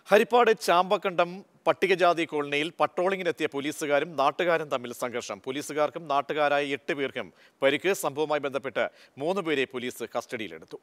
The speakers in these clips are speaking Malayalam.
ഹരിപ്പാട് ചാമ്പക്കണ്ടം പട്ടികജാതി കോളനിയിൽ പട്രോളിങ്ങിനെത്തിയ പോലീസുകാരും നാട്ടുകാരും തമ്മിൽ സംഘർഷം പോലീസുകാർക്കും നാട്ടുകാരായ എട്ട് പേർക്കും പരിക്ക് സംഭവവുമായി ബന്ധപ്പെട്ട് മൂന്ന് പേരെ പോലീസ് കസ്റ്റഡിയിലെടുത്തു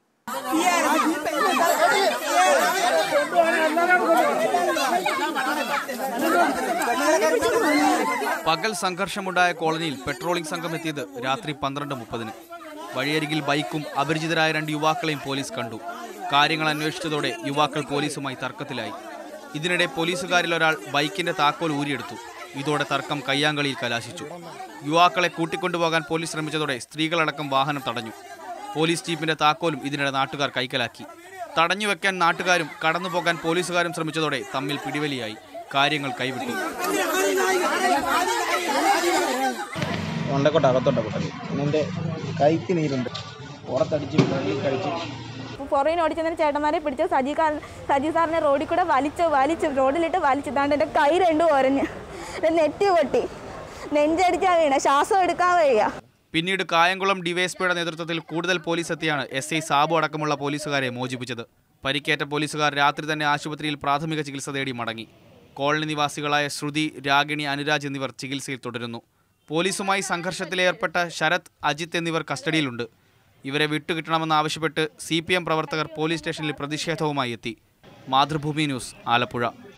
പകൽ സംഘർഷമുണ്ടായ കോളനിയിൽ പെട്രോളിംഗ് സംഘം എത്തിയത് രാത്രി പന്ത്രണ്ട് മുപ്പതിന് വഴിയരികിൽ ബൈക്കും അപരിചിതരായ രണ്ട് യുവാക്കളെയും പോലീസ് കണ്ടു കാര്യങ്ങൾ അന്വേഷിച്ചതോടെ യുവാക്കൾ പോലീസുമായി തർക്കത്തിലായി ഇതിനിടെ പോലീസുകാരിൽ ഒരാൾ ബൈക്കിന്റെ താക്കോൽ ഊരിയെടുത്തു ഇതോടെ തർക്കം കയ്യാങ്കളിയിൽ കലാശിച്ചു യുവാക്കളെ കൂട്ടിക്കൊണ്ടുപോകാൻ പോലീസ് ശ്രമിച്ചതോടെ സ്ത്രീകളടക്കം വാഹനം തടഞ്ഞു പോലീസ് ജീപ്പിന്റെ താക്കോലും ഇതിനിടെ നാട്ടുകാർ കൈക്കലാക്കി തടഞ്ഞു വെക്കാൻ നാട്ടുകാരും കടന്നുപോകാൻ പോലീസുകാരും ശ്രമിച്ചതോടെ തമ്മിൽ പിടിവലിയായി കാര്യങ്ങൾ കൈവിട്ടു മണ്ടക്കോട്ട അകത്തോട്ട പൊട്ടല് പിന്നെ എൻ്റെ കൈക്ക് നീരുണ്ട് പുറത്തടിച്ച് വെളിയിൽ കഴിച്ച് പുറകിന് ഓടിച്ചെന്ന ചേട്ടന്മാരെ പിടിച്ച് സജി കാർ സജി സാറിനെ റോഡിൽ കൂടെ വലിച്ചു വലിച്ചു റോഡിലിട്ട് വലിച്ചു താണ്ട് എൻ്റെ കൈ രണ്ടും ഒരഞ്ഞ് എൻ്റെ നെറ്റി പൊട്ടി നെഞ്ചടിച്ചാൽ വീണ ശ്വാസം എടുക്കാൻ വയ്യ പിന്നീട് കായംകുളം ഡിവൈഎസ്പിയുടെ നേതൃത്വത്തിൽ കൂടുതൽ പോലീസ് എത്തിയാണ് എസ് ഐ സാബു അടക്കമുള്ള പോലീസുകാരെ മോചിപ്പിച്ചത് പരിക്കേറ്റ പോലീസുകാർ രാത്രി തന്നെ ആശുപത്രിയിൽ പ്രാഥമിക ചികിത്സ തേടി മടങ്ങി കോളനി നിവാസികളായ ശ്രുതി രാഗിണി അനുരാജ് എന്നിവർ ചികിത്സയിൽ തുടരുന്നു പോലീസുമായി സംഘർഷത്തിലേർപ്പെട്ട ശരത് അജിത്ത് എന്നിവർ കസ്റ്റഡിയിലുണ്ട് ഇവരെ വിട്ടുകിട്ടണമെന്നാവശ്യപ്പെട്ട് സി പി എം പ്രവർത്തകർ പോലീസ് സ്റ്റേഷനിൽ പ്രതിഷേധവുമായി എത്തി മാതൃഭൂമി ന്യൂസ് ആലപ്പുഴ